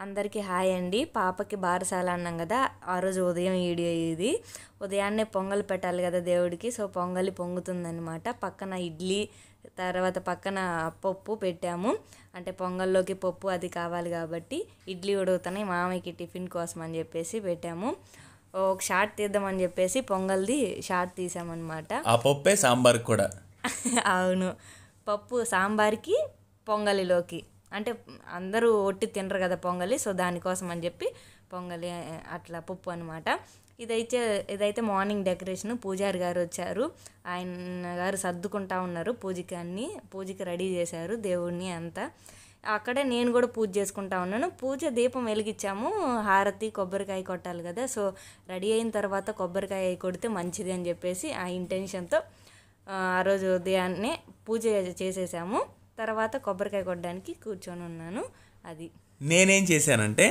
అందరికీ హాయ్ అండి పాపకి బారసాల అన్నాం కదా ఆ రోజు ఉదయం వీడియో ఇది ఉదయాన్నే పొంగల్ పెట్టాలి కదా దేవుడికి సో పొంగలి పొంగుతుందనమాట పక్కన ఇడ్లీ తర్వాత పక్కన పప్పు పెట్టాము అంటే పొంగల్లోకి పప్పు అది కావాలి కాబట్టి ఇడ్లీ ఉడుగుతున్నాయి మామయ్యకి టిఫిన్ కోసం అని చెప్పేసి పెట్టాము ఒక షార్ట్ తీద్దామని చెప్పేసి పొంగల్ది షార్ట్ తీసామన్నమాట ఆ పప్పే సాంబార్ కూడా అవును పప్పు సాంబార్కి పొంగలిలోకి అంటే అందరూ ఒట్టి తినరు కదా పొంగలి సో దానికోసం అని చెప్పి పొంగలి ఆ, అట్లా పప్పు అనమాట ఇదైతే ఇదైతే మార్నింగ్ డెకరేషన్ పూజారి గారు వచ్చారు ఆయన గారు సర్దుకుంటా ఉన్నారు పూజకి అన్ని పూజకి రెడీ చేశారు దేవుడిని అంతా అక్కడే నేను కూడా పూజ చేసుకుంటా ఉన్నాను పూజ దీపం వెలిగించాము హారతి కొబ్బరికాయ కొట్టాలి కదా సో రెడీ అయిన తర్వాత కొబ్బరికాయ కొడితే మంచిది అని చెప్పేసి ఆ ఇంటెన్షన్తో ఆ ఆ రోజు ఉదయాన్నే పూజ చేసేసాము తర్వాత కొబ్బరికాయ కొట్టడానికి కూర్చొని ఉన్నాను అది నేనేం చేశానంటే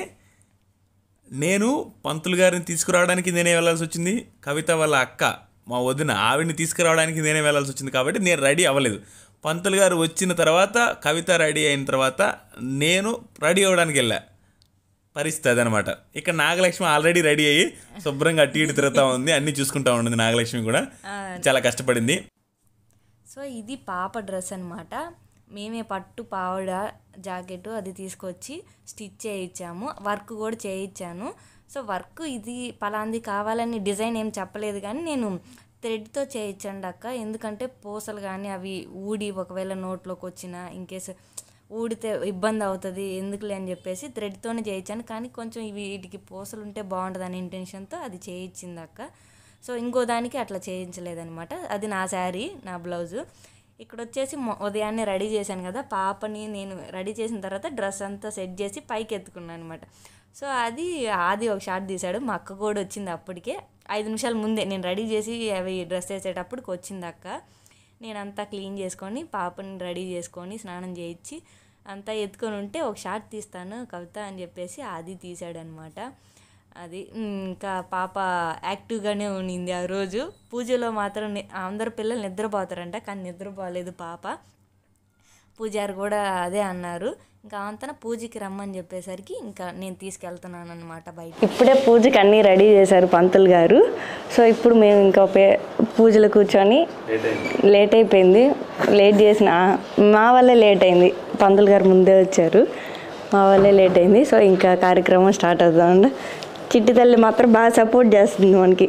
నేను పంతులు గారిని తీసుకురావడానికి నేనే వెళ్ళాల్సి వచ్చింది కవిత వాళ్ళ అక్క మా వదిన ఆవిడని తీసుకురావడానికి నేనే వెళ్ళాల్సి వచ్చింది కాబట్టి నేను రెడీ అవ్వలేదు పంతులు గారు వచ్చిన తర్వాత కవిత రెడీ అయిన తర్వాత నేను రెడీ అవ్వడానికి వెళ్ళా పరిస్థితి అదనమాట ఇక్కడ నాగలక్ష్మి ఆల్రెడీ రెడీ అయ్యి శుభ్రంగా అటు ఇటు తిరుగుతూ ఉంది అన్నీ చూసుకుంటా ఉంది నాగలక్ష్మి కూడా చాలా కష్టపడింది సో ఇది పాప డ్రెస్ అనమాట మేమే పట్టు పావడ జాకెట్ అది తీసుకొచ్చి స్టిచ్ చేయించాము వర్క్ కూడా చేయించాను సో వర్క్ ఇది పలాంది కావాలని డిజైన్ ఏం చెప్పలేదు కానీ నేను థ్రెడ్తో చేయించండి అక్క ఎందుకంటే పూసలు కానీ అవి ఊడి ఒకవేళ నోట్లోకి వచ్చినా ఇంకేస్ ఊడితే ఇబ్బంది అవుతుంది ఎందుకులే అని చెప్పేసి థ్రెడ్తోనే చేయించాను కానీ కొంచెం ఇవి వీటికి పూసలు ఉంటే బాగుంటుంది అనే ఇంటెన్షన్తో అది చేయించింది అక్క సో ఇంకో దానికి అట్లా చేయించలేదనమాట అది నా శారీ నా బ్లౌజు ఇక్కడ వచ్చేసి మొ- ఉదయాన్నే రెడీ చేశాను కదా పాపని నేను రెడీ చేసిన తర్వాత డ్రెస్ అంతా సెట్ చేసి పైకి ఎత్తుకున్నాను అనమాట సో అది ఆది ఒక షాట్ తీశాడు మా అక్క కూడా వచ్చింది అప్పటికే ఐదు నిమిషాల ముందే నేను రెడీ చేసి అవి డ్రెస్ వేసేటప్పటికి వచ్చింది అక్క నేను అంతా క్లీన్ చేసుకొని పాపని రెడీ చేసుకొని స్నానం చేయించి అంతా ఎత్తుకొని ఉంటే ఒక షాట్ తీస్తాను కవిత అని చెప్పేసి అది తీశాడనమాట అది ఉమ్, ఇంకా పాప యాక్టివ్గానే ఉండింది ఆ రోజు పూజలో మాత్రం ని- అందరు పిల్లలు నిద్రపోతారంట కానీ నిద్రపోలేదు పాప పూజారి కూడా అదే అన్నారు ఇంకా అంతన పూజకి రమ్మని చెప్పేసరికి ఇంకా నేను తీసుకెళ్తున్నాను అనమాట బయట ఇప్పుడే పూజకి అన్నీ రెడీ చేశారు పంతులు గారు సో ఇప్పుడు మేము ఇంకా పే పూజలు కూర్చొని లేట్ అయిపోయింది లేట్ చేసిన మా వల్లే లేట్ అయింది పంతులు గారు ముందే వచ్చారు మా వల్లే లేట్ అయింది సో ఇంకా కార్యక్రమం స్టార్ట్ అవుతుంది చిట్టి తల్లి మాత్రం బాగా సపోర్ట్ చేస్తుంది మనకి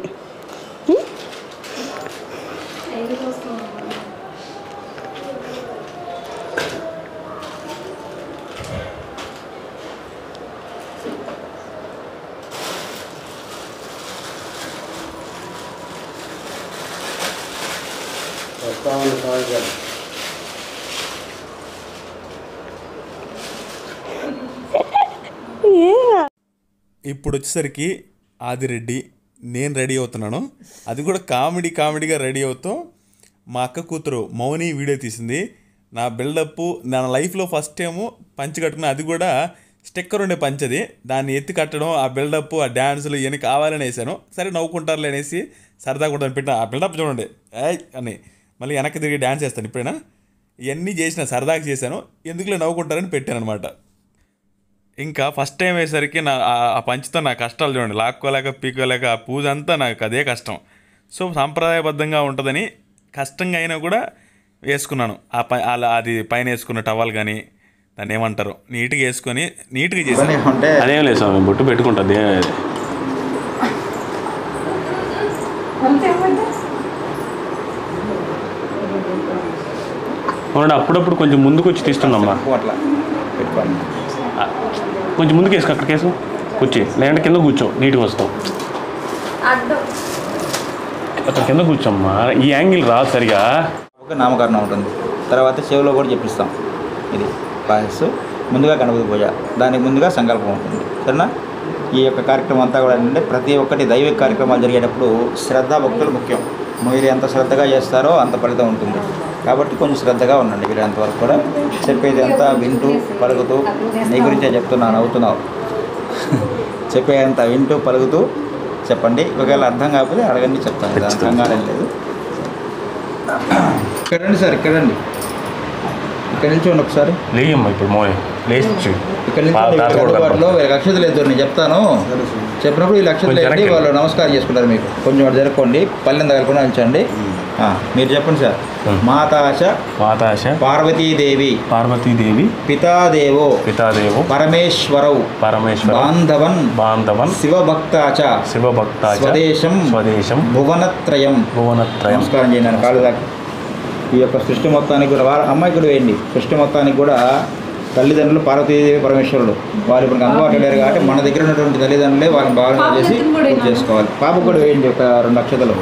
ఇప్పుడు వచ్చేసరికి ఆదిరెడ్డి నేను రెడీ అవుతున్నాను అది కూడా కామెడీ కామెడీగా రెడీ అవుతూ మా అక్క కూతురు మౌని వీడియో తీసింది నా బిల్డప్ నా లైఫ్లో ఫస్ట్ టైము పంచి కట్టుకున్న అది కూడా స్టిక్కర్ ఉండే పంచది దాన్ని ఎత్తి కట్టడం ఆ బిల్డప్ ఆ డ్యాన్సులు ఇవన్నీ కావాలని వేసాను సరే నవ్వుకుంటారులే అనేసి సరదా కూడా పెట్టిన ఆ బిల్డప్ చూడండి ఏయ్ అని మళ్ళీ వెనక్కి తిరిగి డ్యాన్స్ చేస్తాను ఇప్పుడైనా ఇవన్నీ చేసిన సరదాగా చేశాను ఎందుకులే నవ్వుకుంటారని పెట్టాను అనమాట ఇంకా ఫస్ట్ టైం వేసరికి నా ఆ- ఆ పంచుతో నా కష్టాలు చూడండి లాక్కోలేక పీకోలేక ఆ పూజ అంతా నాకు అదే కష్టం సో సాంప్రదాయబద్ధంగా ఉంటుందని కష్టంగా అయినా కూడా వేసుకున్నాను ఆ పై అలా అది పైన వేసుకున్న టవల్ కానీ దాన్ని ఏమంటారు నీట్గా వేసుకొని నీట్గా చేశాను ఉంటే అదేం లేదు స్వామి బొట్టు పెట్టుకుంటుంది అవునండి అప్పుడప్పుడు కొంచెం ముందుకు వచ్చి తీస్తుందమ్మా ఎక్కువ అట్లా పెట్టుకోండి ఆ, కొంచెం ముందుకు వేసుకో అక్కడికి వేసుకో కూర్చి లేదంటే కింద కూర్చో నీట్గా వస్తావు అక్కడ కింద కూర్చోమ్మా ఈ యాంగిల్ రాదు సరిగా ఒక నామకరణం ఉంటుంది తర్వాత చెవిలో కూడా చెప్పిస్తాం ఇది ప్రాసెస్ ముందుగా గణపతి పూజ దానికి ముందుగా సంకల్పం ఉంటుంది సరేనా ఈ యొక్క కార్యక్రమం అంతా కూడా ఏంటంటే ప్రతి ఒక్కటి దైవిక కార్యక్రమాలు జరిగేటప్పుడు శ్రద్ధ భక్తులు ముఖ్యం మీరు ఎంత శ్రద్ధగా చేస్తారో అంత ఫలితం ఉంటుంది కాబట్టి కొంచెం శ్రద్ధగా ఉండండి మీరు అంతవరకు కూడా చెప్పేది అంతా వింటూ పలుకుతూ నీ గురించే చెప్తున్నాను అవుతున్నావు చెప్పేంత వింటూ పలుకుతూ చెప్పండి ఒకవేళ అర్థం కాకపోతే అడగండి చెప్తాను దాని కంగారం లేదు ఇక్కడ రండి సార్ ఇక్కడ రండి ఇక్కడ నిల్చోండి ఒకసారి లేయమ్మా ఇప్పుడు మోని లేచి ఇక్కడ పా- నిల్చోండి తాత ఇక్కడ కూడా అందుబాటులో వీళ్ళకి అక్షతలు లేదు నేను చెప్తాను చెప్పినప్పుడు ఈ అక్షతలు కొంచెం ఏంటి వెనక్కి వాళ్ళు నమస్కారం చేసుకుంటారు మీకు కొంచెం అటు జరుపుకోండి పల్లెం తగలకుండా నిల్చోండి ఆ, మీరు చెప్పండి సార్ ఉం. మాతాశ మాతాశ పార్వతీదేవి పార్వతీదేవి పితాదేవో పితాదేవు పరమేశ్వరౌ పరమేశ్వర బాంధవన్ బాంధవన్ శివభక్తాచ శివభక్తాచ స్వదేశం స్వదేశం భువనత్రయం భువనత్రయం నమస్కారం చేయండి నేను కాళ్ళు దాకా ఈ యొక్క సృష్టి మొత్తానికి కూడా వాళ్ళ అమ్మాయి కూడా వేయండి సృష్టి మొత్తానికి కూడా తల్లిదండ్రులు పార్వతీదేవి పరమేశ్వరుడు వాళ్ళు ఇప్పుడు అందుబాటులో లేరు కాబట్టి మన దగ్గర ఉన్నటువంటి తల్లిదండ్రులే వాళ్ళని బాగా చేసి పూజ చేసుకోవాలి పాపకు కూడా వేయండి ఒక రెండు అక్షతలు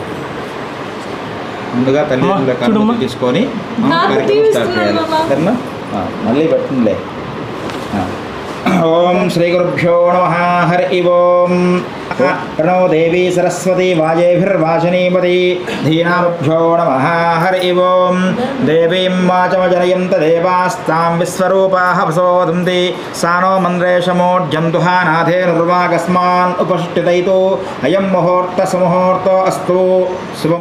ముందుగా తల్లిదండ్రుల అమ్మా, చూడమ్మా. కన్ను తీసుకొని మనం కార్యక్రమం స్టార్ట్ చేయాలి సరేనా ఆ, మళ్ళీ పెట్టండిలే ఆ. ఓం శ్రీ గురుభ్యో నమ హరి ఓం ప్రణో దేవి సరస్వతి వాజేభిర్వాచనీమతి ధీనాభ్యో నమ హరి ఓం దేవీం వాచమజనయంత దేవాస్తాం విశ్వరూపాః వసోదంతి సానో మంద్రేషమోఢ్యం దుహానాథే నిర్వాగస్మాన్ ఉపష్టితైతో అయం ముహూర్త సుముహూర్తో అస్తు శుభం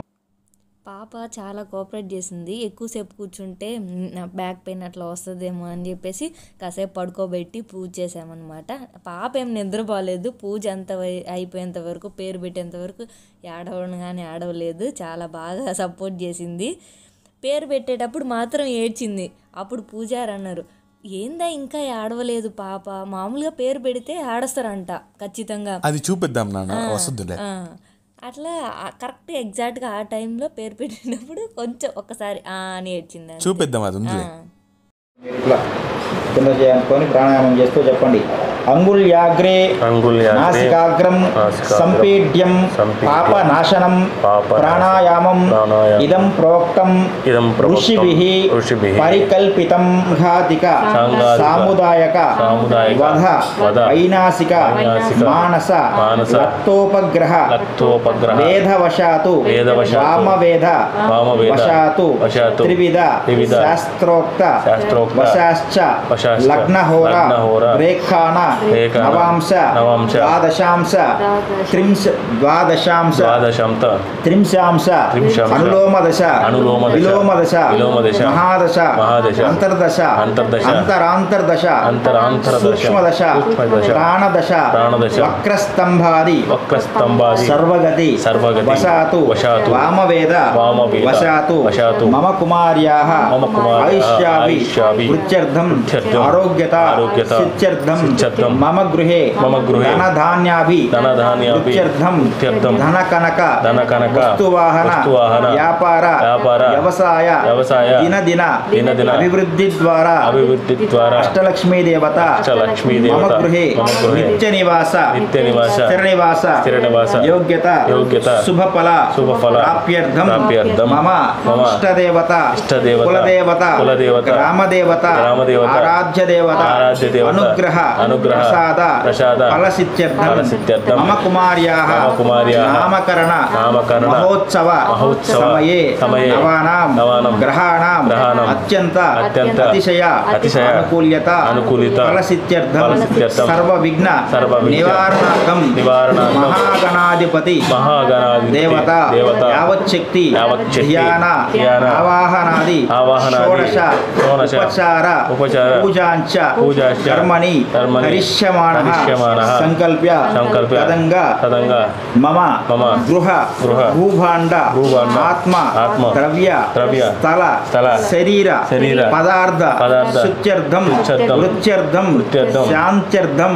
పాప చాలా కోఆపరేట్ చేసింది ఎక్కువసేపు కూర్చుంటే "మ్, నా బ్యాక్ పెయిన్ అట్లా వస్తుందేమో అని చెప్పేసి కాసేపు పడుకోబెట్టి పూజ చేసామన్నమాట పాప ఏం నిద్రపోలేదు పూజ అంత వై- అయిపోయేంత వరకు పేరు పెట్టేంత వరకు ఏడవడం కానీ ఏడవలేదు చాలా బాగా సపోర్ట్ చేసింది పేరు పెట్టేటప్పుడు మాత్రం ఏడ్చింది అప్పుడు పూజారి అన్నారు ఏందా ఇంకా ఏడవలేదు పాప మామూలుగా పేరు పెడితే ఏడస్తారంట ఖచ్చితంగా అది చూపిద్దాం నాన్న వస్తుందిలే ఆ, అట్లా కరెక్ట్ ఎగ్జాక్ట్గా ఆ టైంలో పేరు పెట్టినప్పుడు కొంచెం ఒక్కసారి ఆ అని ఏడ్చింది అంతే. చూపిద్దాం అది ఆ. ఉందిలే మీరు ఇట్లా కింద చేసుకొని ప్రాణాయామం చేస్తూ చెప్పండి అంగుళ్యాగ్రే అంగుళ్యాగ్రే నాసికాగ్రం నాసికాగ్రం సంపీడ్యం సంపీడ్యం పాప నాశనం పాప ప్రాణాయామం ప్రాణాయామం ఇదం ప్రోక్తం ఇదం ప్రోక్తం ఋషిభిః ఋషిభిః పరికల్పితం ఘాతిక సాంఘాతిక సాముదాయక సాముదాయక వధ వధ వైనాసిక వైనాసిక మానస మానస రక్తోపగ్రహ రక్తోపగ్రహ వేదవశాతు వేదవశాతు వామవేద వామవేద వశాతు వశాతు త్రివిధ త్రివిధ శాస్త్రోక్త శాస్త్రోక్త వశాశ్చ వశాశ్చ లగ్నహోర లగ్నహోర రేఖాన రేఖాన నవాంశ నవాంశ ద్వాదశాంశ త్రింశ ద్వాదశాంశ ద్వాదశంత త్రింశాంశ త్రింశాంశ అనులోమదశ అనులోమదశ విలోమదశ విలోమదశ మహాదశ మహాదశ అంతర్దశ అంతర్దశ అంతరాంతర్దశ అంతరాంతరదశ సూక్ష్మదశ సూక్ష్మదశ ప్రాణదశ ప్రాణదశ వక్రస్తంభాది వక్రస్తంభాది సర్వగతి సర్వగతి వశాతు వశాతు వామవేద వామవేద వశాతు వశాతు మమ కుమార్యాః మమ కుమార్యాः ఆయుష్యాభి ఆయుష్యాభి వృత్యర్థం వృత్యర్థం ఆరోగ్యత ఆరోగ్యత సిత్యర్థం సిత్యర్థం మమ గృహే మమ గృహే ధనధాన్యాభి ధనధాన్యాభి వృత్యర్థం వృత్యర్థం ధనకనక ధనకనక వస్తువాహన వస్తువాహన వ్యాపార వ్యాపార వ్యవసాయ వ్యవసాయ దినదిన దినదిన అభివృద్ధి ద్వారా అభివృద్ధి ద్వారా అష్టలక్ష్మీ దేవత అష్టలక్ష్మీ దేవత మమ గృహే మమ గృహే నిత్య నివాస నిత్య నివాస స్థిర నివాస స్థిర నివాస యోగ్యత యోగ్యత శుభఫల శుభఫల ప్రాప్యర్థం ప్రాప్యర్థం మమ మమ ఇష్టదేవత ఇష్టదేవత కులదేవత కులదేవత గ్రామదేవత గ్రామదేవత ఆరాధ్య దేవత ఆరాధ్య దేవత అనుగ్రహ అనుగ్రహ ప్రసాద ప్రసాద ఫలసిత్యర్థం ఫలసిత్యర్థం మమ కుమార్యాః మమ కుమార్యాः నామకరణ నామకరణ మహోత్సవ మహోత్సవ సమయే సమయే నవానాం నవానాం గ్రహాణం గ్రహాణం అత్యంత అత్యంత అతిశయ అతిశయ అనుకూల్యత అనుకూలిత ఫలసిత్యర్థం ఫలసిత్యర్థం సర్వ విఘ్న సర్వ విఘ్న నివారణార్థం నివారణార్థం మహాగణాధిపతి మహాగణాధిపతి దేవత దేవత యావచ్చక్తి యావచ్చక్తి ధ్యాన ధ్యాన ఆవాహనాది ఆవాహనాది షోడశ షోడశ ఉపచార ఉపచార పూజాంచ పూజాంచ కర్మణి కర్మణి కరిష్యమాణః కరిష్యమాణः సంకల్ప్య సంకల్ప్య తదంగా తదంగా మమ మమ గృహ గృహ భూభాండ భూభాండ ఆత్మ ఆత్మ ద్రవ్య ద్రవ్య స్థల స్థల శరీర శరీర పదార్థ పదార్థ శుచ్యర్థం శుచ్యర్థం వృత్యర్థం వృత్యర్థం శాంత్యర్థం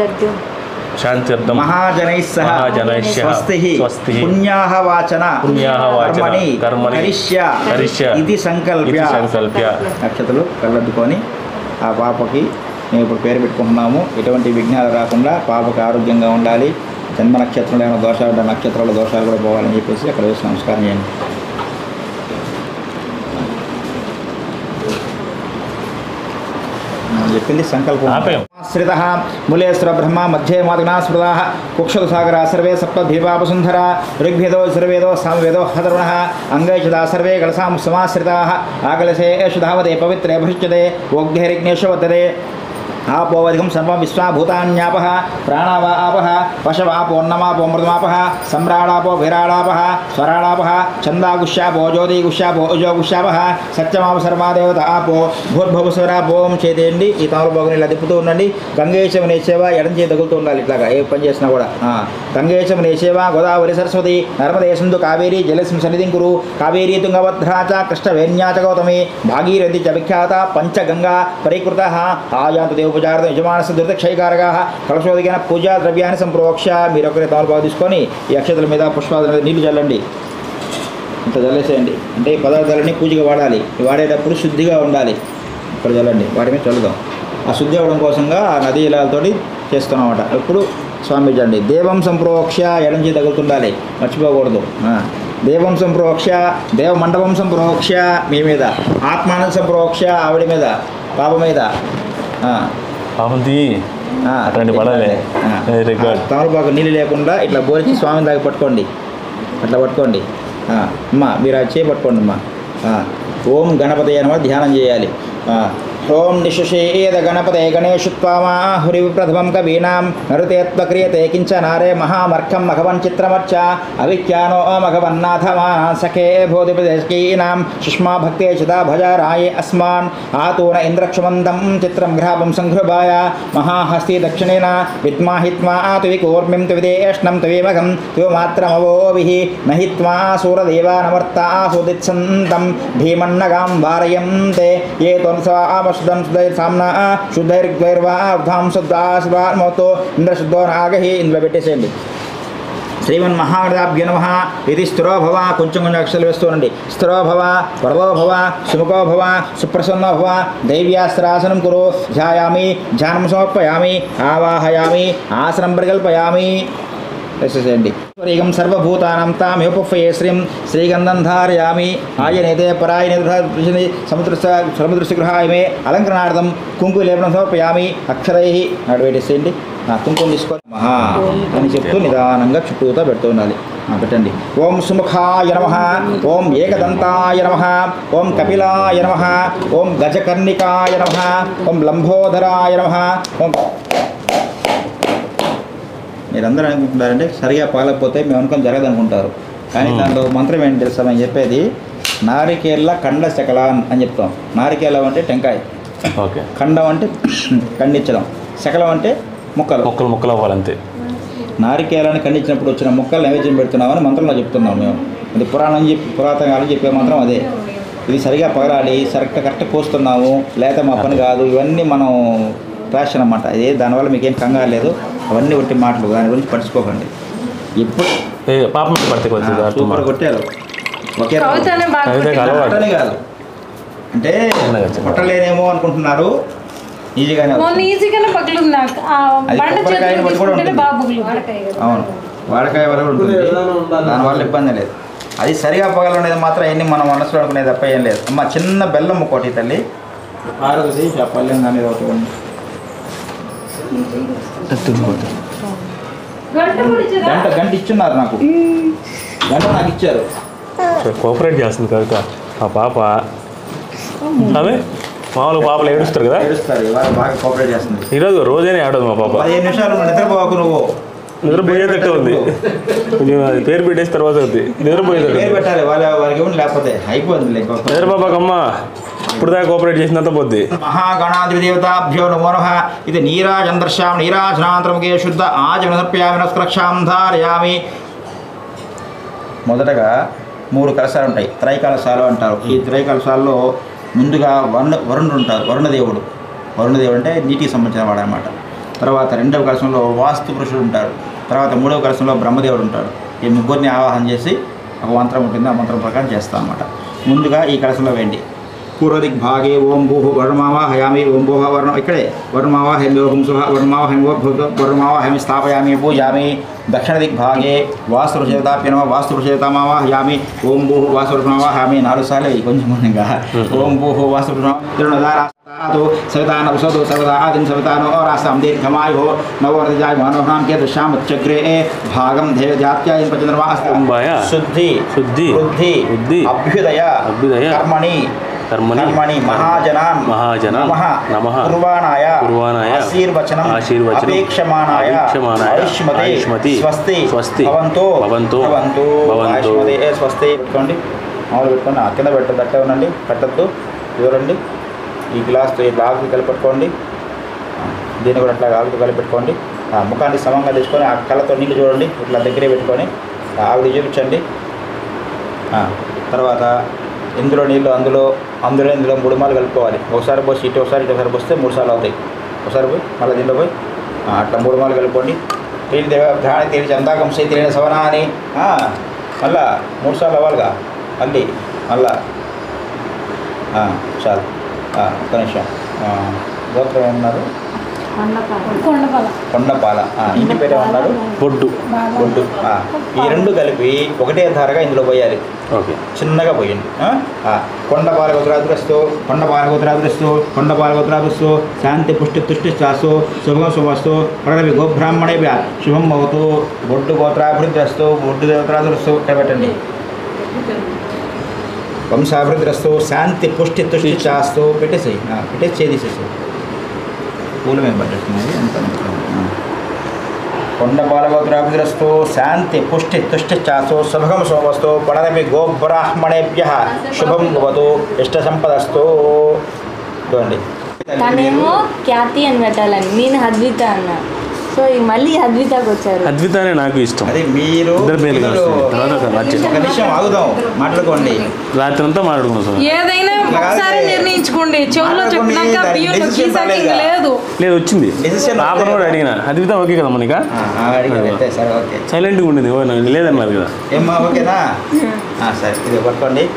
శాంత్యర్థం మహాజనైः సహ మహాజనైः సహ స్వస్తి స్వస్తిః పుణ్యాహ వాచన పుణ్యాహ వాచన కర్మణి కర్మణి కరిష్య కరిష్య ఇది సంకల్ప్య ఇది సంకల్ప్య నక్షత్రాలు కళ్ళద్దుకొని ఆ పాపకి మేము ఇప్పుడు పేరు పెట్టుకుంటున్నాము ఎటువంటి విఘ్నాలు రాకుండా పాపకి ఆరోగ్యంగా ఉండాలి జన్మ నక్షత్రంలో ఏమైనా దోషాలు ఉంటే నక్షత్రాల దోషాలు కూడా పోవాలని చెప్పేసి అక్కడ వేసి నమస్కారం చేయండి మనం చెప్పింది సంకల్పం ఆపేయం. శ్రిత ములేశ్వర బ్రహ్మ మధ్యే మాతనా స్మృత కుక్షత సాగర సర్వే సప్త భీపాపసుంధర ఋగ్వేదో సర్వేదో సామవేదో హతర్వణ అంగైషదా సర్వే కలసాం సమాశ్రితా ఆకలసే ఏషు ధావతే పవిత్రే భృష్యతే ఓగ్ధైరిగ్నేషు వర్తతే ఆపోవధికం సర్వం విశ్వాభూతాన్యాప ప్రాణావాప పశవాపోన్నమాపో మృతమాప సమ్రాడాపో విరాడాప స్వరాడాప చందాగుష్యాపో జ్యోతిగుష్యాపో అజోగుష్యాప సత్యమాప సర్వాదేవత ఆపో భూర్భవస్వర భోం చేతేయండి ఈ తామలపాకుని ఇలా తిప్పుతూ ఉండండి గంగేశం నేసేవ ఎడం చేతి తగులుతూ ఉండాలి ఇట్లాగా ఏ పని చేసినా కూడా ఆ, గంగేశం నేసేవ గోదావరి సరస్వతి నర్మదే సింధు కావేరి జలస్మ సన్నిధిం కురు కావేరీ తుంగభద్రా చ కృష్ణవేణ్యా చ గౌతమి భాగీరథి చ విఖ్యాత పంచగంగా పరికృత ఆయాంతు దేవోపచార యజమానస్ ధృతక్షయకారగా కలశోదికైన పూజా ద్రవ్యాన్ని సంప్రోక్ష మీరు ఒకరి తమలపాకు తీసుకొని ఈ అక్షతల మీద పుష్పాల మీద నీళ్లు చల్లండి ఇంత చల్లేసేయండి అంటే ఈ పదార్థాలన్నీ పూజగా వాడాలి ఇవి వాడేటప్పుడు శుద్ధిగా ఉండాలి ఇక్కడ చల్లండి వాటి మీద చల్లుదాం ఆ శుద్ధి అవ్వడం కోసంగా ఆ నదీ ఇలాలతోటి చేస్తున్నామట ఎప్పుడు స్వామి చండి దేవం సంప్రోక్ష ఎడం చేతి తగులుతుండాలి మర్చిపోకూడదు ఆ. దేవం సంప్రోక్ష దేవ మండపం సంప్రోక్ష మీ మీద ఆత్మానం సంప్రోక్ష ఆవిడ మీద పాప మీద ఆ. పాపంది ఆ, అట్లాంటి పడాలి. ఆ. Very good. ఆ, తమలపాకు నీళ్ళు లేకుండా ఇట్లా బోరించి స్వామిని దాకా పట్టుకోండి అట్లా పట్టుకోండి ఆ, అమ్మా మీరు అది చేపట్టుకోండి అమ్మా ఆ, ఓం గణపతి అని ధ్యానం చేయాలి ఆ, ఓం నిశుషేద గణపతే గణేశుత్వామా హురి ప్రథమం కవీనాం నరుతేత్వ క్రియతే కించ నారే మహామర్కం మఘవన్ చిత్రమర్చ అవిఖ్యానో మఘవన్నాథమా సఖే బోధిపదేశకీనాం సుష్మా భక్తే చిదా భజారాయే అస్మాన్ ఆతూన ఇంద్రక్షమంతం చిత్రం గ్రాపం సంఘృభాయ మహాహస్తి దక్షిణేన విద్మాహిత్వా తువి కూర్మిం తువిదేష్ణం తువిమఘం తువమాత్రమవోభిః నహిత్వా సూరదేవానమర్తా సుదిత్సంతం భీమన్నగాం వారయంతే ఏ త్వంసవామశుద్ధం శుద్ధైర్ సామ్నా శుద్ధైర్ద్వైర్వార్ధాం శుద్ధాస్వామోతో ఇంద్రశుద్ధో నాగహి ఇందులో పెట్టేసేయండి శ్రీమన్ మహాగణాభ్య నమ ఇది స్థిరో భవ కొంచెం కొంచెం అక్షరాలు వేస్తూనండి స్థిరో భవ వరదో భవ సుముఖో భవ సుప్రసన్నో భవ దైవ్యాస్త్రాసనం కురు ధ్యాయామి ధ్యానం సమర్పయామి ఆవాహయామి ఆసనం పరికల్పయామి వేసేసేయండి స్వరీగం సర్వభూతానం తామేపఫయే శ్రీం శ్రీగంధం ధారయామి ఆయనేతే పరాయణ సముద్ర సముద్రస్య గృహాయమే అలంకరణార్థం కుంకు లేపనం సమర్పయామి అక్షరై నాడు పెట్టేసేయండి ఆ కుంకుమ తీసుకో మహా అని చెప్తూ నిదానంగా చుట్టూతో పెడుతూ ఉండాలి ఆ, పెట్టండి ఓం సుముఖాయ నమ ఓం ఏకదంతాయ నమ ఓం కపిలాయ నమ ఓం గజకర్ణికాయ నమ ఓం లంబోదరాయ నమ ఓం మీరందరూ అనుకుంటున్నారంటే సరిగా పాలకపోతే మేము అనుకుని జరగదు అనుకుంటారు కానీ దాంట్లో మంత్రం ఏంటి తెలుసా మేము చెప్పేది నారికేళ్ళ కండ శకలాన్ అని చెప్తాం నారికేళం అంటే టెంకాయ ఓకే ఖండం అంటే ఖండించడం శకలం అంటే ముక్కలు మొక్కలు మొక్కలు అవ్వాలంతే నారికేలాన్ని ఖండించినప్పుడు వచ్చిన ముక్కలు నైవేద్యం పెడుతున్నామని మంత్రంలో చెప్తున్నాం మేము అది పురాణం చెప్పి పురాతన కాలం చెప్పే మంత్రం అదే ఇది సరిగా పగలాలి సరిగ్గా కరెక్ట్ పోస్తున్నాము లేక మా పని కాదు ఇవన్నీ మనం ఫ్యాషన్ అన్నమాట ఇదే దానివల్ల మీకేం కంగారు లేదు అవన్నీ ఒట్టి మాటలు దాని గురించి పట్టించుకోకండి ఎప్పుడు ఏ పాపం మీద పడితే కొద్దిగా సూపర్ కొట్టారు ఒకే కవితనే బాగా కవితకి కొట్టింది. అలవాటు. కొట్టనే కాదు అంటే చిన్నగా, చిన్నగా. కొట్టలేనేమో అనుకుంటున్నారు ఈజీగానే మొన్న వస్తుంది. ఈజీగానే పగిలింది నాకు ఆ అది బండ కొబ్బరికాయని చేతులు బట్టి కూడా తీసుకుంటేనే ఉంటుంది. బాగా పగిలింది అవును వాడకాయ వల్ల కూడా ఉంటుంది దానివల్ల ఇబ్బంది లేదు అది సరిగా పగలనేది మాత్రం ఎన్ని మనం మనసులో అనుకునేది తప్ప ఏం లేదు అమ్మ చిన్న బెల్లం ఒకటి తల్లి ఆరవది ఆ పల్లెం దాని మీద ఒకటి ఉంది. గంట పొడిచిరా? గంట గంట ఇచ్చున్నారు నాకు గంట నాకు ఇచ్చారు కోఆపరేట్ చేస్తుంది కవిత ఆ పాప అదే మామూలు పాపలు ఏడుస్తారు కదా ఏడుస్తారు ఇవాళ బాగా కోఆపరేట్ చేస్తుంది ఈరోజు రోజైనా ఆడదు మా పాప పదిహేను నిమిషాలు నిద్రపోకు నువ్వు నిద్రపోయేటట్టు ఉంది కొంచెం అది పేరు పెట్టేసి తర్వాత అవుతుంది నిద్రపోయేటట్టు పేరు పెట్టాలి వాళ్ళ వాళ్ళకి ఇవ్వండి లేకపోతే అయిపోతుంది ఇంకొక నిద్రపాపకమ్మ ఇప్పుడు దాకా కోఆపరేట్ చేసినంత పోద్ది మహాగణాధిపదేవతాభ్యో నమో నమః ఇది నీరాజందర్శాం నీరాజనాంతరముఖే శుద్ధ ఆజమనర్ప్యామి నస్కరక్షాం ధారయామి మొదటగా మూడు కలశాలు ఉంటాయి త్రై కలశాలు అంటారు ఈ త్రై కలశాల్లో ముందుగా వరుణ వరుణుడు ఉంటారు వరుణదేవుడు వరుణదేవుడు అంటే నీటికి సంబంధించిన వాడు అనమాట తర్వాత రెండవ కలశంలో వాస్తు పురుషుడు ఉంటాడు తర్వాత మూడవ కలశంలో బ్రహ్మదేవుడు ఉంటాడు ఈ ముగ్గురిని ఆవాహన చేసి ఒక మంత్రం ఉంటుంది ఆ మంత్రం ప్రకారం చేస్తాం అనమాట ముందుగా ఈ కలశంలో వేయండి పూర్వదిక్ భాగే ఓం భూహు వరుణమావా హయామి ఓం భూహ వరుణ ఇక్కడే వరుణమావా హైమి ఓం సుహ వరుణమావా హైమి వరుణమావా హైమి స్థాపయామి పూజామి దక్షిణ దిక్ భాగే వాస్తు రుచేతాప్యనమ వాస్తు రుచేతామావా హయామి ఓం భూహు వాస్తు రుణమావా హయామి నాలుగు సార్లు అయ్యి కొంచెం కొంచెంగా ఓం భూహు వాస్తు రుణమాదు సవితాన ఉసదు సవితా ఆదిం సవితానో రాస్తాం దీర్ఘమాయో నవవర్తజాయ మనోహనాం కే దృశ్యాముచ్చగ్రే భాగం దేవ జాత్యాయ బాయా. శుద్ధి శుద్ధి. వృద్ధి వృద్ధి. అభ్యుదయ అభ్యుదయ. కర్మణి కర్మణి కర్మణి మహాజనాన్ మహాజనాన్ నమః నమః కుర్వాణాయ కుర్వాణాయ ఆశీర్వచనం ఆశీర్వచనం అపేక్షమాణాయ అపేక్షమాణాయ ఆయుష్మతే ఆయుష్మతి స్వస్తి స్వస్తి భవంతో భవంతో భవంతో భవంతో ఆయుష్మతే ఏ స్వస్తి పెట్టుకోండి మామూలు పెట్టుకోండి ఆ, కింద పెట్టద్దు అట్లే ఉండండి పెట్టద్దు చూడండి ఈ గ్లాస్తో ఇట్లా ఆకులు కలిపెట్టుకోండి దీన్ని కూడా అట్లా ఆకులు కలిపెట్టుకోండి ఆ ముఖాన్ని సమంగా తెచ్చుకొని ఆ కళ్ళతో నీళ్ళు చూడండి ఇట్లా దగ్గరే పెట్టుకొని ఆ ఆవిడ చూపించండి ఆ, తర్వాత ఇందులో నీళ్ళు అందులో అందులో ఇందులో మూడు మాలు కలుపుకోవాలి ఒకసారి పోసి ఇటు ఒకసారి ఇటు ఒకసారి పోస్తే మూడు సార్లు అవుతాయి ఒకసారి పోయి మళ్ళీ దీంట్లో పోయి ఆ, అట్లా మూడు మాలు కలుపుకోండి తేలి దేవ భ్రాణి తేలి చందాకం సే తెలియని సవనా అని ఆ, మళ్ళా మూడు సార్లు అవ్వాలిగా మళ్ళీ మళ్ళా ఆ, చాలు ఆ, ఒక్క నిమిషం ఆ, గోత్రం ఏమన్నారు కొండపాల ఆ, ఇంటి పేరు ఏమన్నారు బొడ్డు బొడ్డు ఆ, ఈ రెండు కలిపి ఒకటే ధారగా ఇందులో పోయాలి ఓకే చిన్నగా పోయండి ఆ? ఆ, కొండ పాలగోత్రాదురస్తు కొండ పాలగోత్రాదురస్తు కొండ పాలగోత్రాదుస్తు శాంతి పుష్టి తుష్టి చాసు శుభం శుభస్తు ప్రణవి గోబ్రాహ్మణేభ్య శుభం భవతు బొడ్డు గోత్రాభివృద్ధిరస్తు బొడ్డు దేవతరాదురస్తు ఇక్కడ పెట్టండి వంశాభివృద్ధిరస్తు శాంతి పుష్టి తుష్టి చాస్తు పెట్టేసేయి ఆ, పెట్టేసి చేసేసేయి పూలు మేము పట్టేస్తున్నాయి అంత కొండ బాలగోత్రాభిరస్తు శాంతి పుష్టి తుష్టి చాసు శుభగం సోమస్తు పడనమి గోబ్రాహ్మణేభ్య శుభం భవతు ఇష్ట సంపదస్తు చూడండి తనేమో ఖ్యాతి అని పెట్టాలని నేను అద్విత అన్న సో ఈ మళ్ళీ అద్వితకు వచ్చారు అద్విత అనే నాకు ఇష్టం అది మీరు ఇద్దరు పేర్లు మీరు- కలుస్తాయి. తర్వాత ఒక రాజ్యం. ఒక నిమిషం ఆగుదాం మాట్లాడుకోండి రాత్రి అంతా మాట్లాడుకున్నాం సార్ ఏదైనా ఇట్లా కాదు. ఒకసారి నిర్ణయించుకోండి చెవులో మాట్లాడుకోండి, చెప్పినాక దానికి బియ్యంలో decision గీసాకింగ్ రాలేదుగా. లేదు లేదు వచ్చింది Decision పాపను కూడా అడిగిన అద్విత ఓకే కదా మనక ఆ, ఆ, అడిగారు అయితే సరే ఓకే సైలెంట్గా ఉండేది ఓ నాకు లేదన్నారు కదా ఏమ్మా ఓకేనా ఆ, సరే ఇది పట్టుకోండి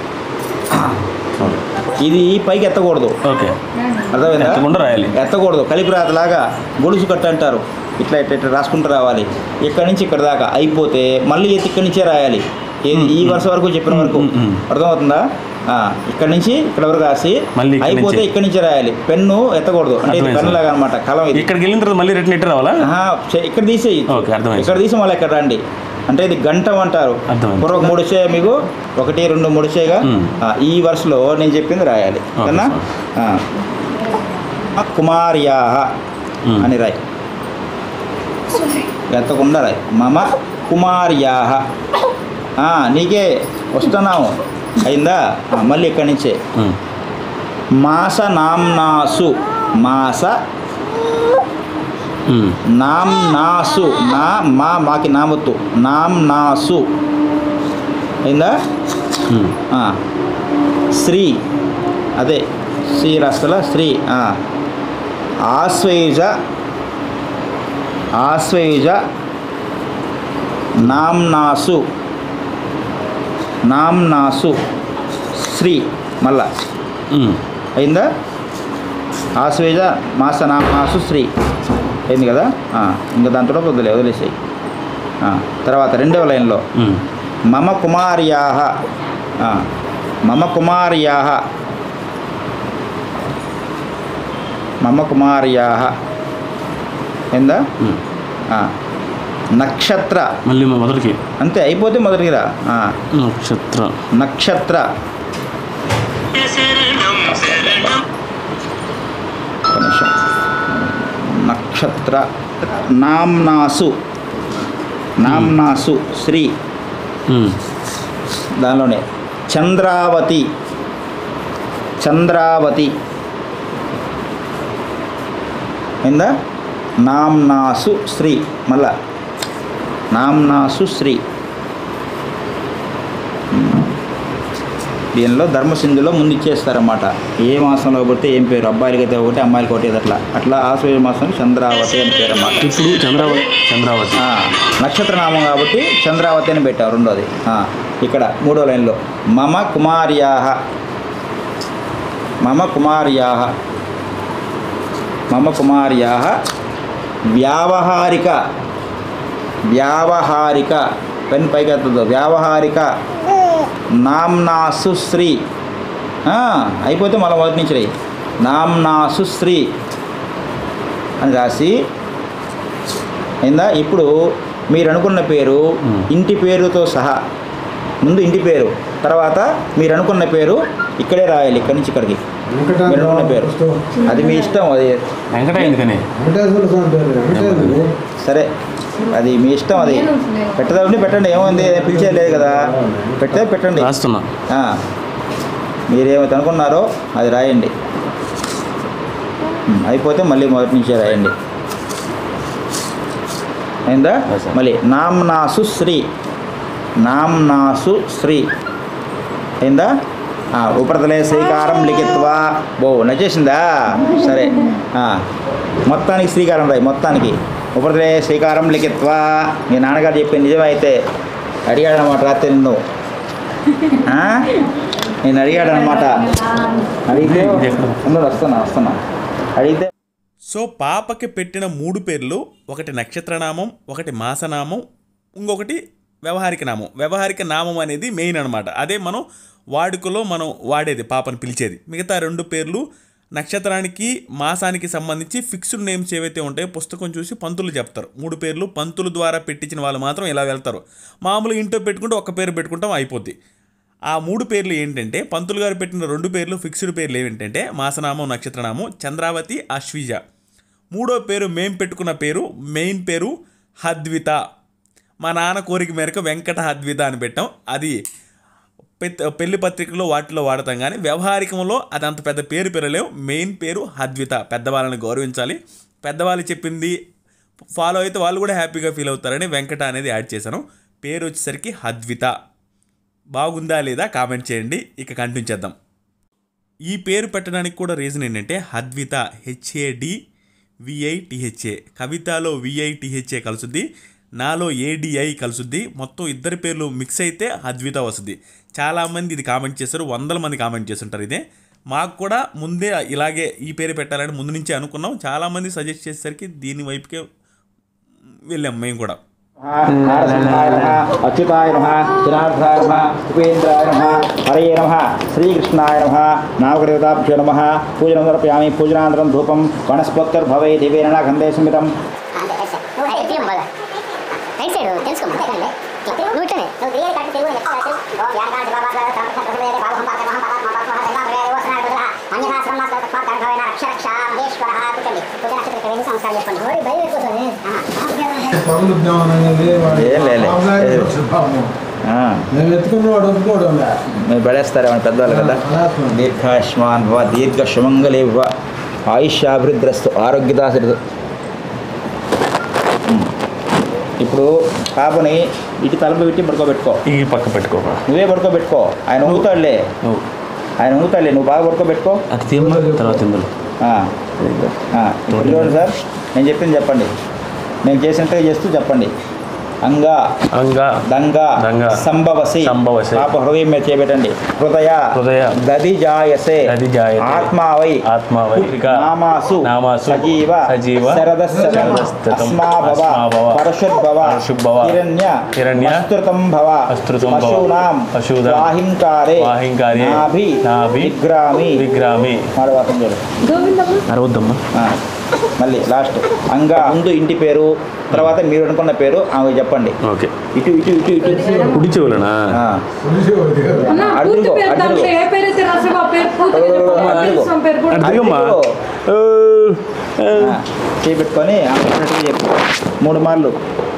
ఇది పైకి ఎత్తకూడదు ఓకే అర్థమైందా ఎత్తకుండా రాయాలి ఎత్తకూడదు కలిపిరాతలాగా గొలుసు కట్ట అంటారు ఇట్లా ఇట్లా ఇట్లా రాసుకుంటూ రావాలి ఇక్కడి నుంచి ఇక్కడ దాకా అయిపోతే మళ్ళీ ఎత్తి ఇక్కడి నుంచే రాయాలి ఏది ఈ వరుస వరకు చెప్పిన వరకు మ్, మ్. అర్థమవుతుందా ఆ, ఇక్కడి నుంచి ఇక్కడ వరకు రాసి మళ్ళీ ఇక్కడి అయిపోతే నుంచి. ఇక్కడి నుంచే రాయాలి పెన్ను ఎత్తకూడదు అంటే ఇది అర్థమైంది పెన్ సార్. లాగా అనమాట కలం ఇది ఇక్కడికి వెళ్ళిన తర్వాత మళ్ళీ రిటర్న్ ఎట్టు రావాలా ఆహా, చే- ఇక్కడ తీసేయి ఓకే, అర్థమైంది. ఇక్కడ తీసి మళ్ళీ ఇక్కడ రండి అంటే ఇది గంటం అంటారు అర్థమైంది. పూర్వ మూడు వచ్చాయి మీకు ఒకటి రెండు మూడు వచ్చాయిగా మ్. ఆ, ఈ వరుసలో నేను చెప్పింది రాయాలి ఓకే, కన్నా కుమార్యా మ్. అని రాయి ఎత్తకుండా రాయి మమ కుమార్యా నీకే వస్తున్నాము అయిందా ఆ, మళ్ళీ ఇక్కడి నుంచే ఉమ్. మాస నామ్నాసు మాస ఉమ్. నామ్నాసు నా మా మాకి నామత్తు నామ్నాసు అయిందా ఉమ్. ఆ. శ్రీ అదే శ్రీ రస్తల శ్రీ ఆ. ఆశ్వయుజ ఆశ్వయుజ నామ్నాసు నామ్నాసు శ్రీ మళ్ళా ఉమ్. అయిందా ఆశ్వేజ మాస నామ్నాసు శ్రీ అయింది కదా ఆ, ఇంకా దాంతో వదిలే వదిలేసాయి తర్వాత రెండవ లైన్లో ఉమ్. మమ కుమార్యా మమ కుమార్యా మమ కుమార్యా ఏందా ఉమ్. ఆ, నక్షత్ర మళ్ళీ మా మొదటికి అంతే అయిపోతే మొదటికిరా ఆ, నక్షత్ర నక్షత్ర ఒక్క నిమిషం. నక్షత్ర నామ్నాసు నామ్నాసు శ్రీ ఉమ్. దానిలోనే చంద్రావతి చంద్రావతి ఏందా నామ్నాసు శ్రీ మళ్ళా నామ్నాసు శ్రీ దీనిలో ధర్మసింధులో ముందు ఇచ్చేస్తారన్నమాట ఏ మాసంలో పడితే ఏం పేరు అబ్బాయిలకి అయితే ఒకటి అమ్మాయిలకి ఒకటి అట్లా అట్లా ఆశ్వయ మాసం చంద్రావతి అని పేరు అన్నమాట ఇప్పుడు చంద్రావతి చంద్రావతి ఆ, నక్షత్రనామం కాబట్టి చంద్రావతి అని పెట్టారు రెండోది ఆ, ఇక్కడ మూడో లైన్లో మమ కుమార్యా మమ కుమార్యా మమ కుమార్యా వ్యావహారిక వ్యావహారిక పెన్ పైకి ఎత్తదు వ్యావహారిక నామ్నాసు శ్రీ ఆ, అయిపోతే మళ్ళీ మొదటి నుంచి రాయి నామ్నాసు శ్రీ అని రాసి అయిందా ఇప్పుడు మీరు అనుకున్న పేరు మ్మ్. ఇంటి పేరుతో సహా ముందు ఇంటి పేరు తర్వాత మీరు అనుకున్న పేరు ఇక్కడే రాయాలి ఇక్కడి నుంచి ఇక్కడికి మీరు అనుకున్న పేరు అది మీ ఇష్టం అది వెంకట ఎందుకని వెంకటేశ్వర స్వామి పేరు వెంకటేశ్వరుడు సరే అది మీ ఇష్టం అది పెట్టదండి పెట్టండి ఏముంది పిలిచే లేదు కదా పెట్టే పెట్టండి రాస్తున్నా ఆ, మీరేమైతే అనుకున్నారో అది రాయండి ఉమ్, అయిపోతే మళ్ళీ మొదటి నుంచే రాయండి అయిందా Yes, sir. మళ్ళీ నామ్నాసు శ్రీ నామ్నాసు శ్రీ అయిందా ఆ, ఉపరితలే శ్రీకారం లిఖిత్వా బో నచ్చేసిందా సరే ఆ, మొత్తానికి శ్రీకారం రాయి మొత్తానికి ఉపరితలే శ్రీకారం లిఖిత్వా మీ నాన్నగారు చెప్పింది నిజమైతే అడిగాడనమాట రాత్రి నిన్ను ఆ? నేను అడిగాడనమాట అడిగితే ఉన్నాడు వస్తున్నా వస్తున్నా అడిగితే సో పాపకి పెట్టిన మూడు పేర్లు ఒకటి నక్షత్రనామం ఒకటి మాసనామం ఇంకొకటి వ్యవహారిక నామం వ్యవహారిక నామం అనేది మెయిన్ అనమాట అదే మనం వాడుకలో మనం వాడేది పాపను పిలిచేది మిగతా రెండు పేర్లు నక్షత్రానికి మాసానికి సంబంధించి ఫిక్స్డ్ నేమ్స్ ఏవైతే ఉంటాయో పుస్తకం చూసి పంతులు చెప్తారు మూడు పేర్లు పంతుల ద్వారా పెట్టించిన వాళ్ళు మాత్రం ఇలా వెళ్తారు మామూలుగా ఇంట్లో పెట్టుకుంటే ఒక పేరు పెట్టుకుంటాం అయిపోద్ది ఆ మూడు పేర్లు ఏంటంటే పంతులు గారు పెట్టిన రెండు పేర్లు ఫిక్స్డ్ పేర్లు ఏంటంటే మాసనామం నక్షత్రనామం చంద్రావతి అశ్విజ మూడో పేరు మేం పెట్టుకున్న పేరు మెయిన్ పేరు హద్విత మా నాన్న కోరిక మేరకు వెంకట హద్విత అని పెట్టాం అది పెద్ద పెళ్లి పత్రికలో వాటిలో వాడతాం కానీ వ్యవహారికంలో అది అంత పెద్ద పేరు పిలలేవు మెయిన్ పేరు హద్విత పెద్దవాళ్ళని గౌరవించాలి పెద్దవాళ్ళు చెప్పింది ఫాలో అయితే వాళ్ళు కూడా హ్యాపీగా ఫీల్ అవుతారని వెంకట అనేది యాడ్ చేశాను పేరు వచ్చేసరికి హద్విత బాగుందా లేదా కామెంట్ చేయండి ఇక కంటిన్యూ చేద్దాం ఈ పేరు పెట్టడానికి కూడా రీజన్ ఏంటంటే హద్విత హెచ్ఏడి విఐటిహెచ్ఏ కవితలో విఐటిహెచ్ఏ కలుసుద్ది నాలో ఏడిఐ కలుసుద్ది మొత్తం ఇద్దరి పేర్లు మిక్స్ అయితే అద్విత వస్తుంది చాలామంది ఇది కామెంట్ చేశారు వందల మంది కామెంట్ చేస్తుంటారు ఇదే మాకు కూడా ముందే ఇలాగే ఈ పేరు పెట్టాలని ముందు నుంచే అనుకున్నాం చాలామంది సజెస్ట్ చేసేసరికి దీని వైపుకే వెళ్ళాం మేము కూడా నారసింహాయ నమ అచ్యుతాయ నమ జనార్దాయ నమ ఉపేంద్రాయ నమ హరయే నమ శ్రీకృష్ణాయ నమ నామకదేవతాభ్యో నమ పూజనం సమర్పయామి పూజనానంతరం ధూపం వనస్పత్తిర్భవై దివేన గంధే సుమితం రైట్ సైడ్ తెలుసుకోమా నువ్వు ఇట్లనే నువ్వు దిగే కట్టి తెలుగు చెప్తా ఓ వ్యాగాంటి బాబా సంప్రదాయ బాబు హంపాక మహంపాక మహాపాక మహాదేవ వసనాడు కదా అన్యహాస్రం మాత్రం తత్పార్థమైన రక్ష రక్ష మహేశ్వర కూర్చోండి పూజ నక్షత్ర వెళ్ళి సంస్కారం చేసుకోండి ఓడి బయలు ఎక్కుతుంది పగులుద్దాం అనేది వాడు ఏం లేలే. ఆఫ్లైన్ వచ్చి పాపం. ఆ, మేము ఎత్తుకున్న వాడు ఒప్పుకోవడం లే. మీరు పడేస్తారేమో పెద్దవాళ్ళు కదా అలాగే. దీర్ఘాయుష్మాన్ భవ దీర్ఘ సుమంగళి భవ ఆయుష్యాభివృద్ధిరస్తు ఆరోగ్యదాసరి ఇప్పుడు పాపని ఇటు తలపు పెట్టి పడుకోబెట్టుకో ఈ పక్క పెట్టుకో నువ్వే పడుకోబెట్టుకో ఆయన ఊగుతాడులే నువ్వు ఆయన ఊగుతాడులే నువ్వు బాగా పడుకోబెట్టుకో అది తిమ్మ తర్వాత ఇందులో ఆ, ఆ, ఇప్పుడు చూడండి సార్ నేను చెప్పింది చెప్పండి నేను చేసినట్టుగా చేస్తూ చెప్పండి అంగా అంగా దంగా దంగా సంభవసి సంభవసి. పాప హృదయం మీద చేయబెట్టండి హృదయ హృదయ దది జాయసే దది జాయసే. ఆత్మావై ఆత్మావై. ఇక నామాసు నామాసు. సజీవ సజీవ. శరదశతం శరదశతం. అస్మాభవ అస్మాభవ. పరశుద్భవ పరశుద్భవ. హిరణ్య హిరణ్య. అస్తృతం భవ అస్తృతం భవ. పశూనాం పశూనాం. వాహింకారే వాహింకారే. నాభి నాభి. విగ్రామి విగ్రామి మాట వాసన చూడు అరవద్దమ్మా ఆ, మళ్ళీ లాస్ట్ అంగా ముందు ఇంటి పేరు తర్వాత మీరు అనుకున్న పేరు ఆమె చెప్పండి ఓకే ఇటు ఇటు ఇటు ఇటు కుడి చెవులనా ఆ, పులిసి ఒకటి కదా. అన్న అడుగు, పూర్తి పేరు అడుగు. దాంట్లో ఏ పేరు అయితే రాసావో ఆ పేరు పూర్తిగా చెప్పు. అడుగు. అబ్దుల్ స్వామి పేరు కూడా. అటు దిగమ్మా అడుగు. ఓ, ఓ. ఆ, చేపెట్టుకొని ఆమె చెప్పినట్టుగా చెప్పు మూడు మార్లు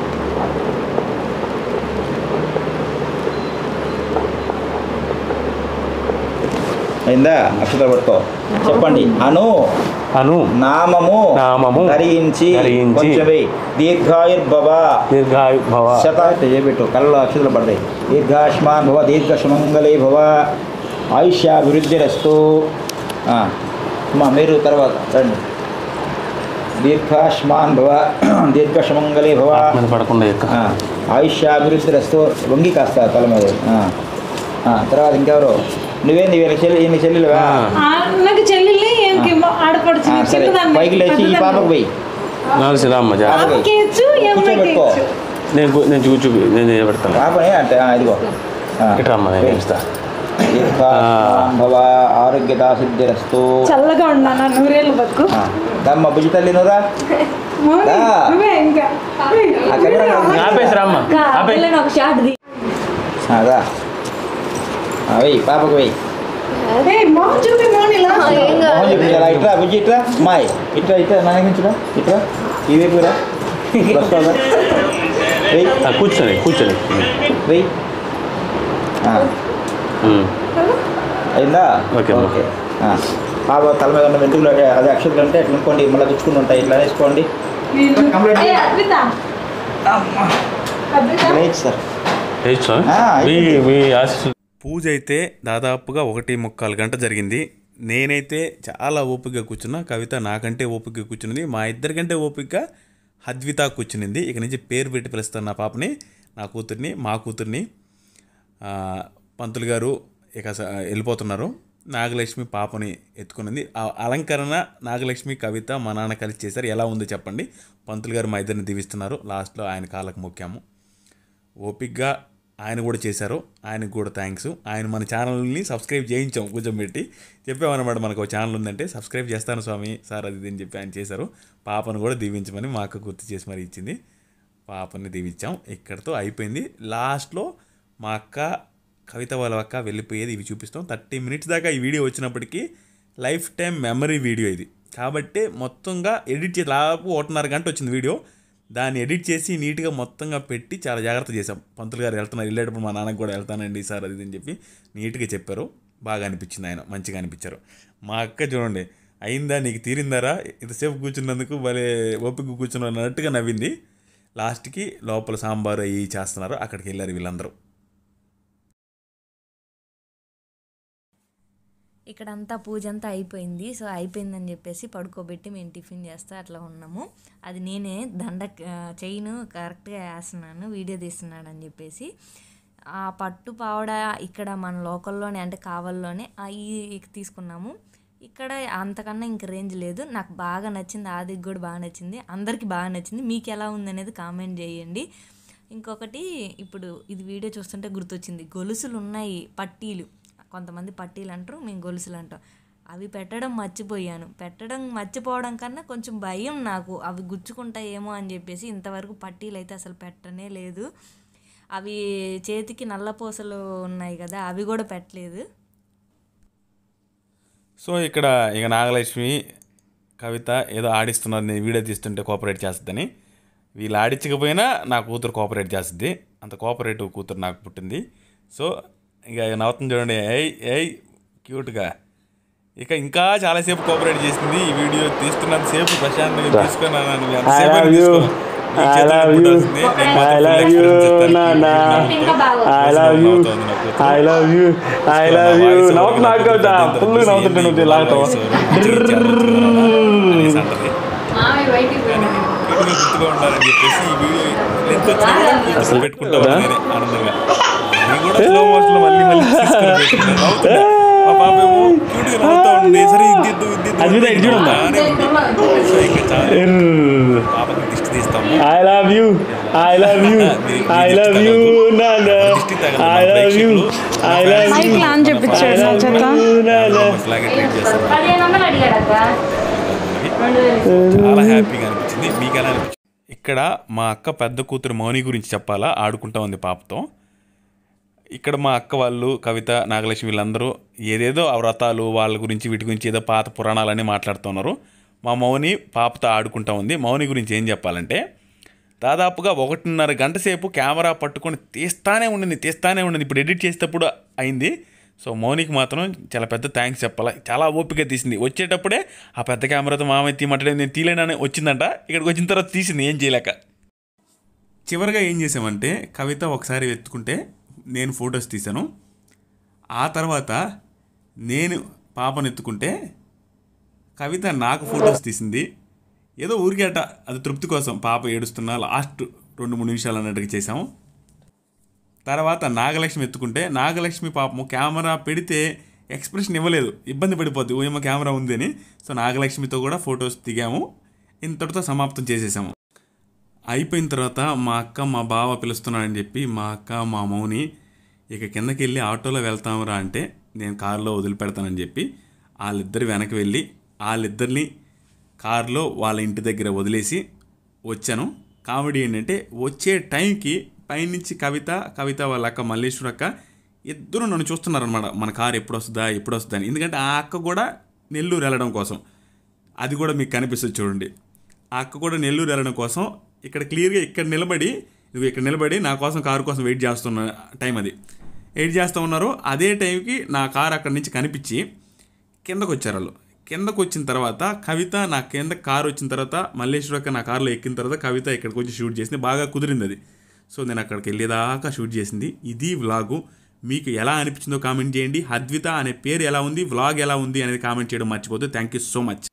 అయిందా అక్షత పట్టుకో చెప్పండి అను అను నామము నామము ధరించి ధరించి కొంచెమే దీర్ఘాయుర్భవ దీర్ఘాయు భవ శత చేయబెట్టు కళ్ళలో అక్షతలు పడతాయి దీర్ఘాష్మాన్ భవ దీర్ఘ సుమంగళే భవ ఆయుష్యాభివృద్ధిరస్తు ఆ, అమ్మా మీరు తర్వాత రండి దీర్ఘాష్మాన్ భవ దీర్ఘ సుమంగళే భవ మీద పడకుండా ఎక్క ఆ, ఆయుష్యాభివృద్ధిరస్తు వంగి కాస్త తల మీద ఆ, ఆ, తర్వాత ఇంకెవరు నువ్వేంది వీళ్ళ చెల్లి ఈయన చెల్లెలువా ఆ, నాకు చెల్లెల్ని ఏంకి ఆడపడుచు ఆ, సరే చిన్నదాన్ని పైకి లేచి ఈ పాపకు పోయి నాలుగు రామ్మ జా పాపకి ఇచ్చు ఏమైనా కూర్చోబెట్టుకో ఇచ్చు నేను గు- నేను చూచు నేను పెడతాను పాపని అంటే ఆ, ఇదిగో ఆ, ఇట్రా అమ్మ నేను వెయ్. ఇస్తా దీర్ఘాష్మాన్ భవ ఆరోగ్యతా సిద్ధిరస్తు చల్లగా ఉన్నా నా నూరేళ్ళు బతుకు ఆ, దమ్మ బుజ్జి తల్లి నువ్వురా మౌని, దా. నువ్వే ఇంకా ఆ కెమెరా నాకు- ఆపేసి రామ్మ ఆపే ఒక షాట్ ది అదా వెయ్యి పాపకు వెయ్యి ఏ మొహం చూపి మోనిలా మొహం చూపించు. ఇలా ఇట్రా బుజ్జి ఇట్రా మాయ్ ఇట్రా ఇట్రా నా గురించిరా ఇట్రా ఈ వైపు రా వస్తుందా వెయ్యి ఆ, కూర్చోండి కూర్చోండి వెయ్యి ఆ, ఉమ్. అయిందా ఓకే అమ్మా. ఓకే ఆ. పాప తల మీద ఉన్న వెంట్రుకలు అదే అదే అక్షతులు ఉంటే ఎట్లా అనుకోండి మళ్ళీ గుచ్చుకుని ఉంటాయి ఇట్లా వేసుకోండి కంప్లీట్ ఏ అద్విత అద్విత లేదు సార్ వేయచ్చా? ఆ, మీ అయిపోయింది. మీ ఆశీస్సు పూజ అయితే దాదాపుగా ఒకటి ముక్కాలు గంట జరిగింది నేనైతే చాలా ఓపికగా కూర్చున్నా కవిత నాకంటే ఓపికగా కూర్చున్నది మా ఇద్దరికంటే ఓపికగా హద్విత కూర్చునింది ఇక నుంచి పేరు పెట్టి పిలుస్తాను నా పాపని నా కూతుర్ని మా కూతుర్ని ఆ, పంతులు గారు ఇక స- వెళ్ళిపోతున్నారు నాగలక్ష్మి పాపని ఎత్తుకున్నది ఆ అలంకరణ నాగలక్ష్మి కవిత మా నాన్న కలిసి చేశారు ఎలా ఉందో చెప్పండి పంతులు గారు మా ఇద్దరిని దీవిస్తున్నారు లాస్ట్లో ఆయన కాళ్ళకు మొక్కాము ఓపిక్గా ఆయన కూడా చేశారు ఆయనకు కూడా థ్యాంక్స్ ఆయన మన ఛానల్ని సబ్స్క్రైబ్ చేయించాం కూర్చోబెట్టి చెప్పామన్నమాట మనకు ఒక ఛానల్ ఉందంటే సబ్స్క్రైబ్ చేస్తాను స్వామి సార్ అది ఇది అని చెప్పి ఆయన చేశారు పాపను కూడా దీవించమని మా అక్క గుర్తు చేసి మరి ఇచ్చింది పాపని దీవించాం ఇక్కడతో అయిపోయింది లాస్ట్లో మా అక్క కవిత వాళ్ళ అక్క వెళ్ళిపోయేది ఇవి చూపిస్తాం థర్టీ మినిట్స్ దాకా ఈ వీడియో వచ్చినప్పటికీ లైఫ్ టైం మెమరీ వీడియో ఇది కాబట్టి మొత్తంగా ఎడిట్ చేసి దాదాపు ఒకటిన్నర గంట వచ్చింది వీడియో దాన్ని ఎడిట్ చేసి నీట్గా మొత్తంగా పెట్టి చాలా జాగ్రత్త చేసాం పంతులు గారు వెళ్తున్నారు వెళ్ళేటప్పుడు మా నాన్నకు కూడా వెళ్తానండి సార్ అది ఇది అని చెప్పి నీట్గా చెప్పారు బాగా అనిపించింది ఆయన మంచిగా అనిపించారు మా అక్క చూడండి అయిందా నీకు తీరిందారా ఇంతసేపు కూర్చున్నందుకు భలే ఓపిక కూర్చున్న అన్నట్టుగా నవ్వింది లాస్ట్కి లోపల సాంబారు అవి చేస్తున్నారు అక్కడికి వెళ్ళారు వీళ్ళందరూ ఇక్కడంతా పూజ అంతా అయిపోయింది సో అయిపోయిందని చెప్పేసి పడుకోబెట్టి మేము టిఫిన్ చేస్తా అట్లా ఉన్నాము అది నేనే దండ చైన్ కరెక్ట్గా వేస్తున్నాను వీడియో తీస్తున్నాడు అని చెప్పేసి ఆ పట్టు పావడ ఇక్కడ మన లోకల్లోనే అంటే కావల్లోనే ఆ ఈ తీసుకున్నాము ఇక్కడ అంతకన్నా ఇంక రేంజ్ లేదు నాకు బాగా నచ్చింది ఆదికి కూడా బాగా నచ్చింది అందరికీ బాగా నచ్చింది మీకు ఎలా ఉందనేది కామెంట్ చేయండి ఇంకొకటి ఇప్పుడు ఇది వీడియో చూస్తుంటే గుర్తొచ్చింది గొలుసులు ఉన్నాయి పట్టీలు కొంతమంది పట్టీలు అంటారు మేము గొలుసులు అంటాం అవి పెట్టడం మర్చిపోయాను పెట్టడం మర్చిపోవడం కన్నా కొంచెం భయం నాకు అవి గుచ్చుకుంటాయేమో అని చెప్పేసి ఇంతవరకు పట్టీలు అయితే అసలు పెట్టనే లేదు అవి చేతికి నల్లపూసలు ఉన్నాయి కదా అవి కూడా పెట్టలేదు సో ఇక్కడ ఇక నాగలక్ష్మి కవిత ఏదో ఆడిస్తున్నారు నేను వీడియో తీస్తుంటే కోఆపరేట్ చేస్తుందని వీళ్ళు ఆడించకపోయినా నా కూతురు కోఆపరేట్ చేస్తుంది అంత కోఆపరేటివ్ కూతురు నాకు పుట్టింది సో ఇక నవ్వుతుంది చూడండి ఏయ్ ఏయ్ క్యూట్గా ఇక ఇంకా చాలాసేపు కోఆపరేట్ చేసింది ఈ వీడియో తీస్తున్నంతసేపు ప్రశాంతంగా తీసుకొని నన్ను I ఎంతసేపు love అయినా you. తీసుకో. నీ I చేతిలో love ఫుడ్ you. వస్తుంది. నేను మాత్రం I full love experience you, చెప్తాను. నాన్న. ఇంకా బాగా I love you. నవ్వుతోంది నా కూతురు. I love you. I love you. Voice నవ్వుతు నాకు కదా ఫుల్ నవ్వుతుంటే నువ్వు లాగుతావు అనేసి అంటది మామయ్య బయటికి పోయినా వీడియో గుర్తుగా ఉండాలని చెప్పేసి ఈ వీడియో లెంత్ వచ్చినా కూడా అసలు పెట్టుకుంటా ఉన్నాను నేనే ఆనందంగా నేను కూడా స్లో మోషన్ లో మళ్ళీ మళ్ళీ తీసుకొని పెట్టుకున్నాను. నవ్వుతున్నా. మా పాప ఏమో క్యూట్ గా నవ్వుతా ఉంది సరే ఇది ఇద్దు, ఇది ఇద్దు అది ఇది చూడమ్మా. బాగానే ఉంది. సో ఇంకా చాలా పాపకి దిష్టి తీస్తాము I love you I love you I love you నాన్న దిష్టి తగలదు. ఐ మన లవ్ యూ ప్రేక్షకులు, I love you mike on చెప్పించాడు నా చేత లాగా ట్రీట్ చేస్తారు పదిహేను వందలు అడిగాడు అక్క రెండు వేలు చాలా హ్యాపీగా అనిపించింది మీకు ఎలా అనిపించింది ఇక్కడ మా అక్క పెద్ద కూతురు మౌని గురించి చెప్పాలా ఆడుకుంటా ఉంది పాపతో ఇక్కడ మా అక్క వాళ్ళు కవిత నాగలక్ష్మి వీళ్ళందరూ ఏదేదో ఆ వ్రతాలు వాళ్ళ గురించి వీటి గురించి ఏదో పాత పురాణాలన్నీ మాట్లాడుతున్నారు మా మౌని పాపతో ఆడుకుంటా ఉంది మౌని గురించి ఏం చెప్పాలంటే దాదాపుగా ఒకటిన్నర గంట సేపు కెమెరా పట్టుకొని తీస్తానే ఉండింది తీస్తానే ఉండింది ఇప్పుడు ఎడిట్ చేసేటప్పుడు అయింది సో మౌనికి మాత్రం చాలా పెద్ద థ్యాంక్స్ చెప్పాలి చాలా ఓపిక తీసింది వచ్చేటప్పుడే ఆ పెద్ద కెమెరాతో మామయ్య తీయమంటే నేను తీలేనని వచ్చిందంట ఇక్కడికి వచ్చిన తర్వాత తీసింది ఏం చేయలేక చివరిగా ఏం చేసామంటే కవిత ఒకసారి ఎత్తుకుంటే నేను ఫొటోస్ తీశాను ఆ తర్వాత నేను పాపను ఎత్తుకుంటే కవిత నాకు ఫొటోస్ తీసింది ఏదో ఊరికేట అది తృప్తి కోసం పాప ఏడుస్తున్నా లాస్ట్ రెండు మూడు నిమిషాలు అన్నట్టుగా చేసాము తర్వాత నాగలక్ష్మి ఎత్తుకుంటే నాగలక్ష్మి పాపము కెమెరా పెడితే ఎక్స్ప్రెషన్ ఇవ్వలేదు ఇబ్బంది పడిపోద్ది ఓయమ్మ కెమెరా ఉంది అని సో నాగలక్ష్మితో కూడా ఫొటోస్ దిగాము ఇంతటితో సమాప్తం చేసేసాము అయిపోయిన తర్వాత మా అక్క మా బావ పిలుస్తున్నాడని చెప్పి మా అక్క మా మౌని ఇక కిందకి వెళ్ళి ఆటోలో వెళ్తామురా అంటే నేను కారులో వదిలిపెడతానని చెప్పి వాళ్ళిద్దరు వెనక్కి వెళ్ళి వాళ్ళిద్దరిని కారులో వాళ్ళ ఇంటి దగ్గర వదిలేసి వచ్చాను కామెడీ ఏంటంటే వచ్చే టైంకి పైనుంచి కవిత కవిత వాళ్ళ అక్క మల్లేశ్వర అక్క ఇద్దరు నన్ను చూస్తున్నారనమాట మన కారు ఎప్పుడు వస్తుందా ఎప్పుడు వస్తుందా అని ఎందుకంటే ఆ అక్క కూడా నెల్లూరు వెళ్ళడం కోసం అది కూడా మీకు కనిపిస్తుంది చూడండి ఆ అక్క కూడా నెల్లూరు వెళ్ళడం కోసం ఇక్కడ క్లియర్గా ఇక్కడ నిలబడి ఇదిగో ఇక్కడ నిలబడి నా కోసం కారు కోసం వెయిట్ చేస్తున్న టైం అది వెయిట్ చేస్తూ ఉన్నారు అదే టైంకి నా కారు అక్కడి నుంచి కనిపించి కిందకు వచ్చారు వాళ్ళు కిందకు వచ్చిన తర్వాత కవిత నా కింద కారు వచ్చిన తర్వాత మల్లేశ్వరక్క నా కారులో ఎక్కిన తర్వాత కవిత ఇక్కడికి వచ్చి షూట్ చేసింది బాగా కుదిరింది అది సో నేను అక్కడికి వెళ్ళేదాకా షూట్ చేసింది ఇది వ్లాగు మీకు ఎలా అనిపించిందో కామెంట్ చేయండి అద్విత అనే పేరు ఎలా ఉంది వ్లాగ్ ఎలా ఉంది అనేది కామెంట్ చేయడం మర్చిపోద్దు థ్యాంక్ యూ సో మచ్